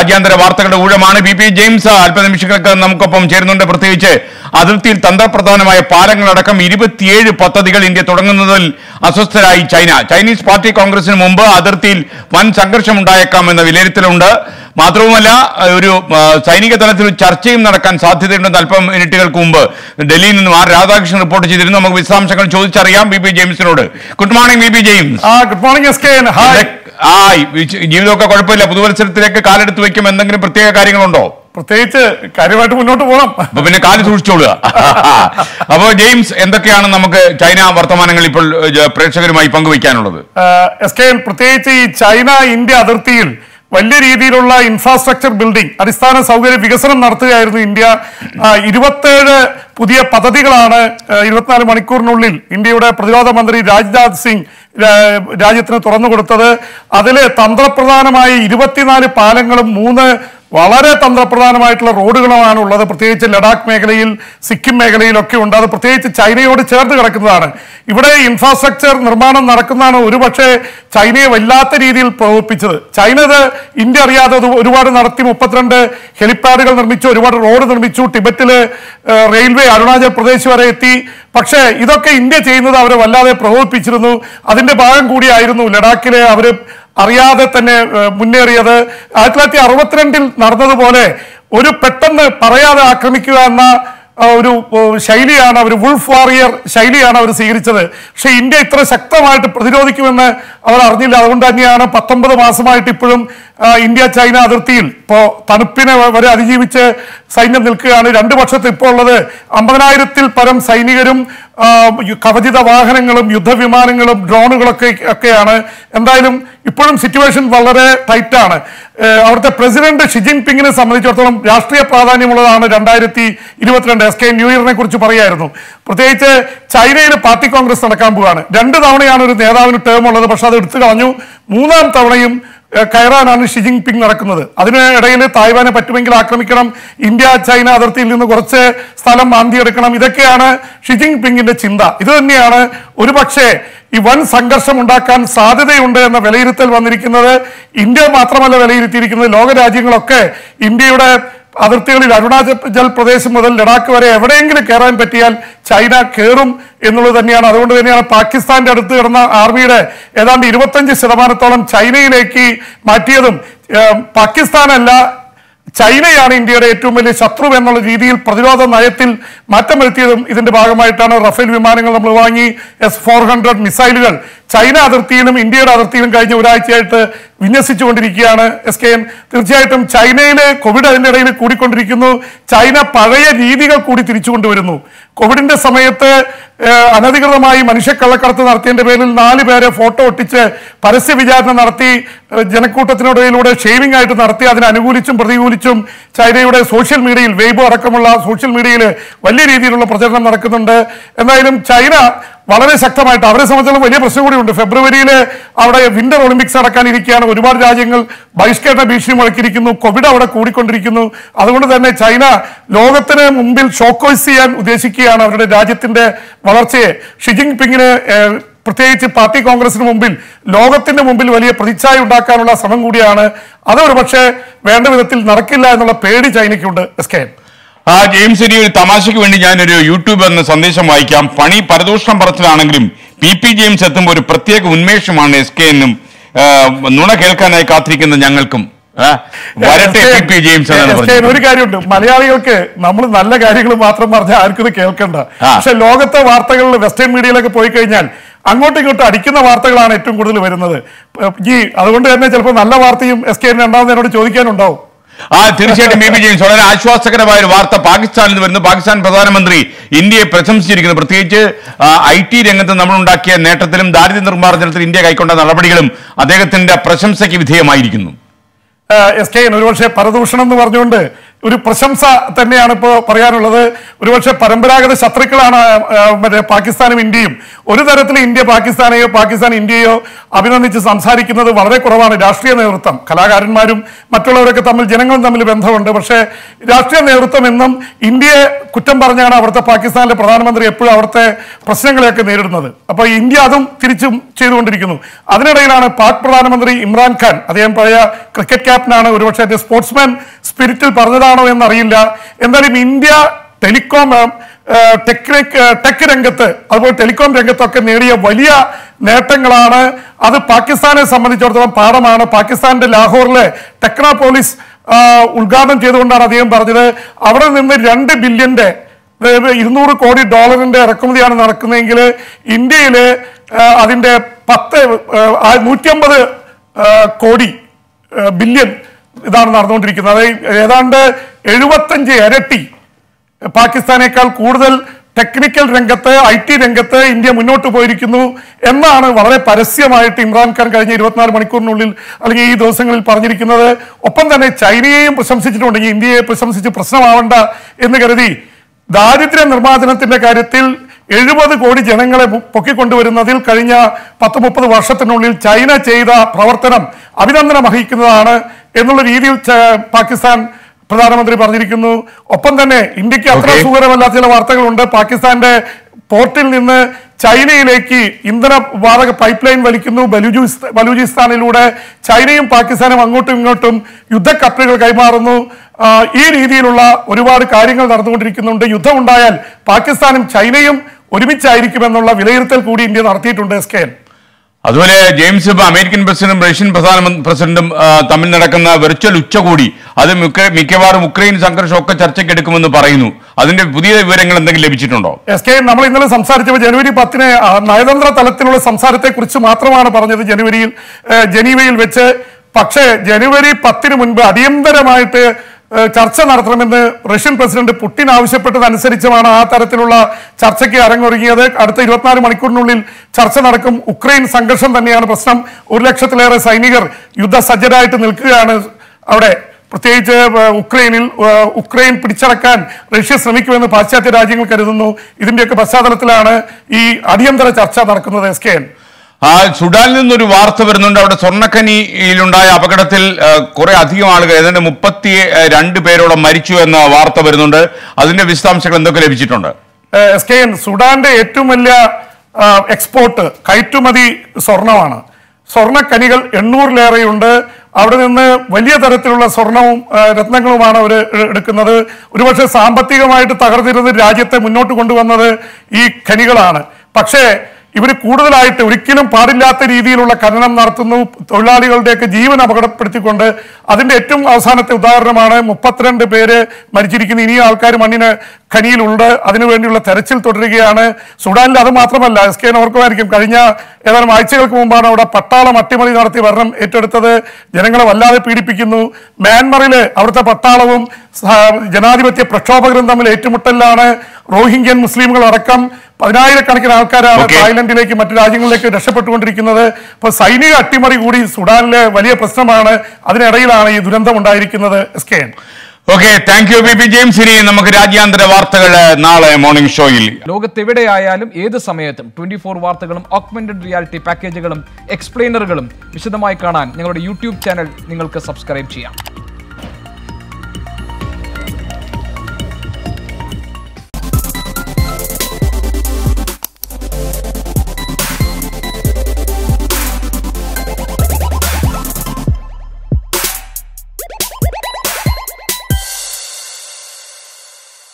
രാജ്യാന്തര വാർത്തകളുടെ ഊഴമാണ് ബി പി ജെയിംസ് അല്പനിമിഷങ്ങൾക്ക് നമുക്കൊപ്പം ചേരുന്നുണ്ട് പ്രത്യേകിച്ച് അതിർത്തിയിൽ തന്ത്രപ്രധാനമായ പാലങ്ങളടക്കം ഇരുപത്തിയേഴ് പദ്ധതികൾ ഇന്ത്യ തുടങ്ങുന്നതിൽ അസ്വസ്ഥരായി ചൈന ചൈനീസ് പാർട്ടി കോൺഗ്രസിന് മുമ്പ് അതിർത്തിയിൽ വൻ സംഘർഷമുണ്ടായേക്കാം എന്ന വിലയിരുത്തലുണ്ട് മാത്രവുമല്ല ഒരു ആ, സൈനിക തലത്തിൽ ഒരു ചർച്ചയും നടക്കാൻ സാധ്യതയുണ്ടെന്ന് അല്പം മിനിറ്റുകൾക്ക് മുമ്പ് ഡൽഹിയിൽ നിന്നും ആർ രാധാകൃഷ്ണൻ റിപ്പോർട്ട് ചെയ്തിരുന്നു നമുക്ക് വിശദാംശങ്ങൾ ചോദിച്ചറിയാം ബി പി ജെയിംസിനോട് good morning B P James ആ good morning S K hi ആ ഈ ജീവിതമൊക്കെ കുഴപ്പമില്ല പുതുവത്സരത്തിലേക്ക് കാലെടുത്ത് വെക്കും എന്തെങ്കിലും പ്രത്യേക കാര്യങ്ങളുണ്ടോ പ്രത്യേകിച്ച് കാര്യമായിട്ട് മുന്നോട്ട് പോകണം അപ്പൊ പിന്നെ കാല് സൂക്ഷിച്ചോളുക അപ്പോ ജെയിംസ് എന്തൊക്കെയാണ് നമുക്ക് ചൈന വർത്തമാനങ്ങൾ ഇപ്പോൾ ഏഹ്, പ്രേക്ഷകരുമായി പങ്കുവയ്ക്കാനുള്ളത് എസ് കെ പ്രത്യേകിച്ച് ഈ ചൈന ഇന്ത്യ അതിർത്തിയിൽ വലിയ രീതിയിലുള്ള ഇൻഫ്രാസ്ട്രക്ചർ ബിൽഡിംഗ് അടിസ്ഥാന സൗകര്യ വികസനം നടത്തുകയായിരുന്നു ഇന്ത്യ ആ, ഇരുപത്തേഴ് പുതിയ പദ്ധതികളാണ് ആ, ഇരുപത്തിനാല് മണിക്കൂറിനുള്ളിൽ ഇന്ത്യയുടെ പ്രതിരോധ മന്ത്രി രാജ്നാഥ് സിംഗ് രാ- രാജ്യത്തിന് തുറന്നു കൊടുത്തത് അതിൽ തന്ത്രപ്രധാനമായി ഇരുപത്തിനാല് പാലങ്ങളും മൂന്ന് വളരെ തന്ത്രപ്രധാനമായിട്ടുള്ള റോഡുകളുമാണ് ഉള്ളത് പ്രത്യേകിച്ച് ലഡാക്ക് മേഖലയിൽ സിക്കിം മേഖലയിലൊക്കെ ഉണ്ട് അത് പ്രത്യേകിച്ച് ചൈനയോട് ചേർന്ന് കിടക്കുന്നതാണ് ഇവിടെ ഇൻഫ്രാസ്ട്രക്ചർ നിർമ്മാണം നടക്കുന്നതാണ് ഒരുപക്ഷെ ചൈനയെ വല്ലാത്ത രീതിയിൽ പ്രകോപിപ്പിച്ചത് ചൈന ഇത് ഇന്ത്യ അറിയാതെ അത് ഒരുപാട് നടത്തി മുപ്പത്തിരണ്ട് ഹെലിപ്പാഡുകൾ നിർമ്മിച്ചു ഒരുപാട് റോഡ് നിർമ്മിച്ചു ടിബറ്റില് ഏഹ്, റെയിൽവേ അരുണാചൽ പ്രദേശ് വരെ എത്തി പക്ഷേ ഇതൊക്കെ ഇന്ത്യ ചെയ്യുന്നത് അവരെ വല്ലാതെ പ്രകോപിപ്പിച്ചിരുന്നു അതിന്റെ ഭാഗം കൂടിയായിരുന്നു ലഡാക്കിലെ അവര് അറിയാതെ തന്നെ ഏഹ്, മുന്നേറിയത് ആയിരത്തി തൊള്ളായിരത്തി അറുപത്തിരണ്ടിൽ നടന്നതുപോലെ ഒരു പെട്ടെന്ന് പറയാതെ ആക്രമിക്കുക എന്ന ആ, ഒരു ഓ, ശൈലിയാണ് അവർ വുൾഫ് വാറിയർ ശൈലിയാണ് അവർ സ്വീകരിച്ചത് പക്ഷെ ഇന്ത്യ ഇത്ര ശക്തമായിട്ട് പ്രതിരോധിക്കുമെന്ന് അവർ അറിഞ്ഞില്ല അതുകൊണ്ട് തന്നെയാണ് പത്തൊമ്പത് മാസമായിട്ട് ഇപ്പോഴും ആ, ഇന്ത്യ ചൈന അതിർത്തിയിൽ ഇപ്പോ തണുപ്പിനെ വ- വരെ അതിജീവിച്ച് സൈന്യം നിൽക്കുകയാണ് രണ്ട് പക്ഷത്ത് ഇപ്പോൾ ഉള്ളത് അമ്പതിനായിരത്തിൽ പരം സൈനികരും ആ, യു- കവചിത വാഹനങ്ങളും യുദ്ധവിമാനങ്ങളും ഡ്രോണുകളൊക്കെ ഒക്കെയാണ് എന്തായാലും ഇപ്പോഴും സിറ്റുവേഷൻ വളരെ ടൈറ്റാണ് ഏഹ് അവിടുത്തെ പ്രസിഡന്റ് ഷി ജിൻപിങ്ങിനെ സംബന്ധിച്ചിടത്തോളം രാഷ്ട്രീയ പ്രാധാന്യമുള്ളതാണ് രണ്ടായിരത്തി ഇരുപത്തിരണ്ട് എസ് കെ ന്യൂ ഇയറിനെ കുറിച്ച് പറയായിരുന്നു പ്രത്യേകിച്ച് ചൈനയിൽ പാർട്ടി കോൺഗ്രസ് നടക്കാൻ പോവുകയാണ് രണ്ട് തവണയാണ് ഒരു നേതാവിന് ടേം ഉള്ളത് പക്ഷെ അത് എടുത്തു കളഞ്ഞു മൂന്നാം തവണയും ഏഹ് കയറാനാണ് ഷി ജിൻപിങ് നടക്കുന്നത് അതിന് ഇടയിൽ തായ്വാനെ പറ്റുമെങ്കിൽ ആക്രമിക്കണം ഇന്ത്യ ചൈന അതിർത്തിയിൽ നിന്ന് കുറച്ച് സ്ഥലം മാന്തിയെടുക്കണം ഇതൊക്കെയാണ് ഷി ജിൻപിങ്ങിന്റെ ചിന്ത ഇത് തന്നെയാണ് ഒരുപക്ഷെ ഈ വൻ സംഘർഷം ഉണ്ടാക്കാൻ സാധ്യതയുണ്ട് എന്ന വിലയിരുത്തൽ വന്നിരിക്കുന്നത് ഇന്ത്യ മാത്രമല്ല വിലയിരുത്തിയിരിക്കുന്നത് ലോകരാജ്യങ്ങളൊക്കെ ഇന്ത്യയുടെ അതിർത്തികളിൽ അരുണാചൽ പ്രദേശ് മുതൽ ലഡാക്ക് വരെ എവിടെയെങ്കിലും കയറാൻ പറ്റിയാൽ ചൈന കയറും എന്നുള്ളത് തന്നെയാണ് അതുകൊണ്ട് തന്നെയാണ് പാകിസ്ഥാന്റെ അടുത്ത് കിടന്ന ആർമിയുടെ ഏതാണ്ട് ഇരുപത്തഞ്ച് ശതമാനത്തോളം ചൈനയിലേക്ക് മാറ്റിയതും ഏഹ്, പാകിസ്ഥാനല്ല ചൈനയാണ് ഇന്ത്യയുടെ ഏറ്റവും വലിയ ശത്രു എന്നുള്ള രീതിയിൽ പ്രതിരോധ നയത്തിൽ മാറ്റം വരുത്തിയതും ഇതിന്റെ ഭാഗമായിട്ടാണ് റഫേൽ വിമാനങ്ങൾ നമ്മൾ വാങ്ങി എസ് ഫോർ ഹൺഡ്രഡ് മിസൈലുകൾ ചൈന അതിർത്തിയിലും ഇന്ത്യയുടെ അതിർത്തിയിലും കഴിഞ്ഞ ഒരാഴ്ചയായിട്ട് വിന്യസിച്ചുകൊണ്ടിരിക്കുകയാണ് എസ് കെ എൻ തീർച്ചയായിട്ടും ചൈനയിലെ കോവിഡ് അതിന്റെ ഇടയിൽ കൂടിക്കൊണ്ടിരിക്കുന്നു ചൈന പഴയ രീതികൾ കൂടി തിരിച്ചു കൊണ്ടുവരുന്നു കോവിഡിന്റെ സമയത്ത് ഏഹ്, അനധികൃതമായി മനുഷ്യക്കള്ളക്കടത്ത് നടത്തിയതിന്റെ പേരിൽ നാല് പേരെ ഫോട്ടോ ഒട്ടിച്ച് പരസ്യ വിചാരണ നടത്തി ഏഹ്, ജനക്കൂട്ടത്തിനിടയിലൂടെ ഷെയ്വിംഗ് ആയിട്ട് നടത്തി അതിനെ അനുകൂലിച്ചും പ്രതികൂലിച്ചും ചൈനയുടെ സോഷ്യൽ മീഡിയയിൽ വെയ്ബോ അടക്കമുള്ള സോഷ്യൽ മീഡിയയിൽ വലിയ രീതിയിലുള്ള പ്രചരണം നടക്കുന്നുണ്ട് എന്തായാലും ചൈന വളരെ ശക്തമായിട്ട് അവരെ സംബന്ധിച്ചിടത്തോളം വലിയ പ്രശ്നം കൂടിയുണ്ട് ഫെബ്രുവരിയിൽ അവിടെ വിന്റർ ഒളിമ്പിക്സ് നടക്കാനിരിക്കുകയാണ് ഒരുപാട് രാജ്യങ്ങൾ ബഹിഷ്കരണ ഭീഷണി മുഴക്കിയിരിക്കുന്നു കോവിഡ് അവിടെ കൂടിക്കൊണ്ടിരിക്കുന്നു അതുകൊണ്ട് തന്നെ ചൈന ലോകത്തിന് മുമ്പിൽ ഷോക്കോയ്സ് ചെയ്യാൻ ഉദ്ദേശിക്കുകയാണ് അവരുടെ രാജ്യത്തിന്റെ വളർച്ചയെ ഷി ജിങ് പിങ്ങിന് ഏഹ്, പ്രത്യേകിച്ച് പാർട്ടി കോൺഗ്രസിന് മുമ്പിൽ ലോകത്തിന്റെ മുമ്പിൽ വലിയ പ്രതിച്ഛായ ഉണ്ടാക്കാനുള്ള ശ്രമം കൂടിയാണ് അത് ഒരു പക്ഷേ വേണ്ട വിധത്തിൽ നടക്കില്ല എന്നുള്ള പേടി ചൈനയ്ക്കുണ്ട് എസ് കെ എൻ ആ ജെയിംസ് ഇനി ഒരു തമാശയ്ക്ക് വേണ്ടി ഞാനൊരു യൂട്യൂബ് എന്ന സന്ദേശം വായിക്കാം പണി പരദൂഷണം പറച്ചിലാണെങ്കിലും പി പി ജെയിംസ് എത്തുമ്പോൾ ഒരു പ്രത്യേക ഉന്മേഷമാണ് എസ് കെ എന്നും നുണ കേൾക്കാനായി കാത്തിരിക്കുന്ന ഞങ്ങൾക്കും ആ, വരട്ടെ പി പി ജെയിംസ് എന്നാണ് എസ് കെ എൻ, ഒരു പറഞ്ഞത് കാര്യമുണ്ട് മലയാളികൾക്ക് നമ്മൾ നല്ല കാര്യങ്ങൾ മാത്രം പറഞ്ഞാൽ ആർക്കും ഇത് കേൾക്കണ്ട ആ. പക്ഷെ ലോകത്തെ വാർത്തകളിൽ വെസ്റ്റേൺ മീഡിയയിലൊക്കെ പോയി കഴിഞ്ഞാൽ അങ്ങോട്ടും ഇങ്ങോട്ടും അടിക്കുന്ന വാർത്തകളാണ് ഏറ്റവും കൂടുതൽ വരുന്നത് ഈ അതുകൊണ്ട് തന്നെ ചിലപ്പോൾ നല്ല വാർത്തയും എസ് കെ എൻ രണ്ടാമത് എന്നോട് ചോദിക്കാനുണ്ടാവും ആ തീർച്ചയായിട്ടും ബി പി ജെയിംസ് വളരെ ആശ്വാസകരമായ ഒരു വാർത്ത പാകിസ്ഥാനിൽ നിന്ന് വരുന്നു പാകിസ്ഥാൻ പ്രധാനമന്ത്രി ഇന്ത്യയെ പ്രശംസിച്ചിരിക്കുന്നു പ്രത്യേകിച്ച് ഐ ടി രംഗത്ത് നമ്മൾ ഉണ്ടാക്കിയ നേട്ടത്തിലും ദാരിദ്ര്യ നിർമ്മാർജ്ജനത്തിൽ ഇന്ത്യ കൈക്കൊണ്ട നടപടികളും അദ്ദേഹത്തിന്റെ പ്രശംസയ്ക്ക് വിധേയമായിരിക്കുന്നു എസ് കെ എൻ ഒരുപക്ഷെ പരദൂഷണം എന്ന് പറഞ്ഞുകൊണ്ട് ഒരു പ്രശംസ തന്നെയാണ് ഇപ്പോൾ പറയാനുള്ളത് ഒരുപക്ഷെ പരമ്പരാഗത ശത്രുക്കളാണ് ആ, മറ്റേ പാകിസ്ഥാനും ഇന്ത്യയും ഒരു തരത്തിൽ ഇന്ത്യ പാകിസ്ഥാനെയോ പാകിസ്ഥാൻ ഇന്ത്യയോ അഭിനന്ദിച്ച് സംസാരിക്കുന്നത് വളരെ കുറവാണ് രാഷ്ട്രീയ നേതൃത്വം കലാകാരന്മാരും മറ്റുള്ളവരൊക്കെ തമ്മിൽ ജനങ്ങളും തമ്മിൽ ബന്ധമുണ്ട് പക്ഷേ രാഷ്ട്രീയ നേതൃത്വം എന്നും ഇന്ത്യയെ കുറ്റം പറഞ്ഞാണ് അവിടുത്തെ പാകിസ്ഥാനിലെ പ്രധാനമന്ത്രി എപ്പോഴും അവിടുത്തെ പ്രശ്നങ്ങളെയൊക്കെ നേരിടുന്നത് അപ്പോൾ ഇന്ത്യ അതും തിരിച്ചും ചെയ്തുകൊണ്ടിരിക്കുന്നു അതിനിടയിലാണ് പാക് പ്രധാനമന്ത്രി ഇമ്രാൻഖാൻ അദ്ദേഹം പഴയ ക്രിക്കറ്റ് ക്യാപ്റ്റനാണ് ഒരുപക്ഷെ അത് സ്പോർട്സ്മാൻ സ്പിരിറ്റിൽ പറഞ്ഞതാണോ എന്നറിയില്ല എന്തായാലും ഇന്ത്യ ടെലികോം ടെക്നിക് ടെക് രംഗത്ത് അതുപോലെ ടെലികോം രംഗത്തൊക്കെ നേടിയ വലിയ നേട്ടങ്ങളാണ് അത് പാകിസ്ഥാനെ സംബന്ധിച്ചിടത്തോളം പാഠമാണ് പാകിസ്ഥാന്റെ ലാഹോറിലെ ടെക്നോപോളിസ് ആ, ഉദ്ഘാടനം ചെയ്തുകൊണ്ടാണ് അദ്ദേഹം പറഞ്ഞത് അവിടെ നിന്ന് രണ്ട് ബില്യന്റെ അതായത് ഇരുന്നൂറ് കോടി ഡോളറിന്റെ ഇറക്കുമതിയാണ് നടക്കുന്നതെങ്കിൽ ഇന്ത്യയിൽ അതിന്റെ പത്ത് നൂറ്റമ്പത് കോടി ബില്യൺ ഇതാണ് നടന്നുകൊണ്ടിരിക്കുന്നത് അതായത് ഏതാണ്ട് എഴുപത്തഞ്ച് ഇരട്ടി പാകിസ്ഥാനേക്കാൾ കൂടുതൽ ടെക്നിക്കൽ രംഗത്ത് ഐ ടി രംഗത്ത് ഇന്ത്യ മുന്നോട്ട് പോയിരിക്കുന്നു എന്നാണ് വളരെ പരസ്യമായിട്ട് ഇമ്രാൻഖാൻ കഴിഞ്ഞ ഇരുപത്തിനാല് മണിക്കൂറിനുള്ളിൽ അല്ലെങ്കിൽ ഈ ദിവസങ്ങളിൽ പറഞ്ഞിരിക്കുന്നത് ഒപ്പം തന്നെ ചൈനയെയും പ്രശംസിച്ചിട്ടുണ്ട് ഈ ഇന്ത്യയെ പ്രശംസിച്ച് പ്രശ്നമാവണ്ട എന്ന് കരുതി ദാരിദ്ര്യ നിർമ്മാർജ്ജനത്തിന്റെ കാര്യത്തിൽ എഴുപത് കോടി ജനങ്ങളെ പൊ- പൊക്കിക്കൊണ്ടുവരുന്നതിൽ കഴിഞ്ഞ പത്ത് മുപ്പത് വർഷത്തിനുള്ളിൽ ചൈന ചെയ്ത പ്രവർത്തനം അഭിനന്ദനം അർഹിക്കുന്നതാണ് എന്നുള്ള രീതിയിൽ ച- പാകിസ്ഥാൻ പ്രധാനമന്ത്രി പറഞ്ഞിരിക്കുന്നു ഒപ്പം തന്നെ ഇന്ത്യക്ക് അത്ര Okay. സുഖകരമല്ലാത്ത ചില വാർത്തകളുണ്ട് പാകിസ്ഥാന്റെ പോർട്ടിൽ നിന്ന് ചൈനയിലേക്ക് ഇന്ധന വാതക പൈപ്പ് ലൈൻ വലിക്കുന്നു ബലൂചിസ് ബലൂചിസ്ഥാനിലൂടെ ചൈനയും പാകിസ്ഥാനും അങ്ങോട്ടും ഇങ്ങോട്ടും യുദ്ധക്കപ്പലുകൾ കൈമാറുന്നു ആ, ഈ രീതിയിലുള്ള ഒരുപാട് കാര്യങ്ങൾ നടന്നുകൊണ്ടിരിക്കുന്നുണ്ട് യുദ്ധമുണ്ടായാൽ പാകിസ്ഥാനും ചൈനയും ഒരുമിച്ചായിരിക്കുമെന്നുള്ള വിലയിരുത്തൽ കൂടി ഇന്ത്യ നടത്തിയിട്ടുണ്ട് എസ് കെ എൻ അതുപോലെ ജെയിംസ് ഇപ്പൊ അമേരിക്കൻ പ്രസിഡന്റും റഷ്യൻ പ്രധാനമന്ത്രി പ്രസിഡന്റും ആ, തമ്മിൽ നടക്കുന്ന വെർച്വൽ ഉച്ചകോടി അത് മിക്ക- മിക്കവാറും ഉക്രൈൻ സംഘർഷമൊക്കെ ചർച്ചയ്ക്കെടുക്കുമെന്ന് പറയുന്നു അതിന്റെ പുതിയ വിവരങ്ങൾ എന്തെങ്കിലും ലഭിച്ചിട്ടുണ്ടോ എസ് കെ നമ്മൾ ഇന്നലെ സംസാരിച്ചപ്പോൾ ജനുവരി പത്തിന് ആ, നയതന്ത്ര തലത്തിലുള്ള സംസാരത്തെ കുറിച്ച് മാത്രമാണ് പറഞ്ഞത് ജനുവരിയിൽ ഏ, ജനീവയിൽ വെച്ച് പക്ഷേ ജനുവരി പത്തിന് മുൻപ് അടിയന്തരമായിട്ട് ഏ, ചർച്ച നടത്തണമെന്ന് റഷ്യൻ പ്രസിഡന്റ് പുടിൻ ആവശ്യപ്പെട്ടതനുസരിച്ചുമാണ് ആ തരത്തിലുള്ള ചർച്ചയ്ക്ക് അരങ്ങൊരുങ്ങിയത് അടുത്ത ഇരുപത്തിനാല് മണിക്കൂറിനുള്ളിൽ ചർച്ച നടക്കും ഉക്രൈൻ സംഘർഷം തന്നെയാണ് പ്രശ്നം ഒരു ലക്ഷത്തിലേറെ സൈനികർ യുദ്ധസജ്ജരായിട്ട് നിൽക്കുകയാണ് അവിടെ പ്രത്യേകിച്ച് ഏഹ്, ഉക്രൈനിൽ ഏഹ്, ഉക്രൈൻ പിടിച്ചടക്കാൻ റഷ്യ ശ്രമിക്കുമെന്ന് പാശ്ചാത്യ രാജ്യങ്ങൾ കരുതുന്നു ഇതിന്റെയൊക്കെ പശ്ചാത്തലത്തിലാണ് ഈ അടിയന്തര ചർച്ച നടക്കുന്നത് എസ് കെ എൻ ആ സുഡാനിൽ നിന്നൊരു വാർത്ത വരുന്നുണ്ട് അവിടെ സ്വർണ്ണഖനിയിലുണ്ടായ അപകടത്തിൽ ആ, കുറെ അധികം ആളുകൾ ഏതാണ്ട് മുപ്പത്തി ആ, രണ്ട് പേരോളം മരിച്ചു എന്ന വാർത്ത വരുന്നുണ്ട് അതിന്റെ വിശദാംശങ്ങൾ എന്തൊക്കെ ലഭിച്ചിട്ടുണ്ട് ഏഹ്, എസ് കെ എൻ സുഡാന്റെ ഏറ്റവും വലിയ ആ, എക്സ്പോർട്ട് കയറ്റുമതി സ്വർണമാണ് സ്വർണ്ണക്കനികൾ എണ്ണൂറിലേറെയുണ്ട് അവിടെ നിന്ന് വലിയ തരത്തിലുള്ള സ്വർണവും ആ, രത്നങ്ങളുമാണ് അവർ എടുക്കുന്നത് ഒരുപക്ഷെ സാമ്പത്തികമായിട്ട് തകർന്നിരുന്ന രാജ്യത്തെ മുന്നോട്ട് കൊണ്ടുവന്നത് ഈ ഖനികളാണ് പക്ഷേ ഇവർ കൂടുതലായിട്ട് ഒരിക്കലും പാടില്ലാത്ത രീതിയിലുള്ള ഖനനം നടത്തുന്നു തൊഴിലാളികളുടെയൊക്കെ ജീവൻ അപകടപ്പെടുത്തിക്കൊണ്ട് അതിന്റെ ഏറ്റവും അവസാനത്തെ ഉദാഹരണമാണ് മുപ്പത്തിരണ്ട് പേര് മരിച്ചിരിക്കുന്ന ഇനിയും ആൾക്കാർ മണ്ണിന് ഖനിയിലുണ്ട് അതിനുവേണ്ടിയുള്ള തെരച്ചിൽ തുടരുകയാണ് സുഡാനിൽ അത് മാത്രമല്ല എസ് കെ ഓർക്കുമായിരിക്കും കഴിഞ്ഞ ഏതാനും ആഴ്ചകൾക്ക് മുമ്പാണ് അവിടെ പട്ടാളം അട്ടിമറി നടത്തി ഭരണം ഏറ്റെടുത്തത് ജനങ്ങളെ വല്ലാതെ പീഡിപ്പിക്കുന്നു മ്യാൻമറിൽ അവിടുത്തെ പട്ടാളവും സ- ജനാധിപത്യ പ്രക്ഷോഭകരും തമ്മിൽ ഏറ്റുമുട്ടലിലാണ് റോഹിംഗ്യൻ മുസ്ലിമുകൾ അടക്കം പതിനായിരക്കണക്കിന് ആൾക്കാരാണ് Okay. തായ്ലൻഡിലേക്ക് മറ്റു രാജ്യങ്ങളിലേക്ക് രക്ഷപ്പെട്ടുകൊണ്ടിരിക്കുന്നത് ഇപ്പൊ സൈനിക അട്ടിമറി കൂടി സുഡാനിലെ വലിയ പ്രശ്നമാണ് അതിനിടയിലാണ് ഈ ദുരന്തം ഉണ്ടായിരിക്കുന്നത് S K N okay thank you B P James ഇനി നമുക്ക് രാജ്യാന്തര വാർത്തകൾ നാളെ മോർണിംഗ് ഷോയിൽ ലോകത്തെവിടെയായാലും ഏത് സമയത്തും ട്വന്റി ഫോർ വാർത്തകളും ഓഗ്മെന്റഡ് റിയാലിറ്റി പാക്കേജുകളും എക്സ്പ്ലെയിനറുകളും വിശദമായി കാണാൻ ഞങ്ങളുടെ യൂട്യൂബ് ചാനൽ നിങ്ങൾക്ക് സബ്സ്ക്രൈബ് ചെയ്യാം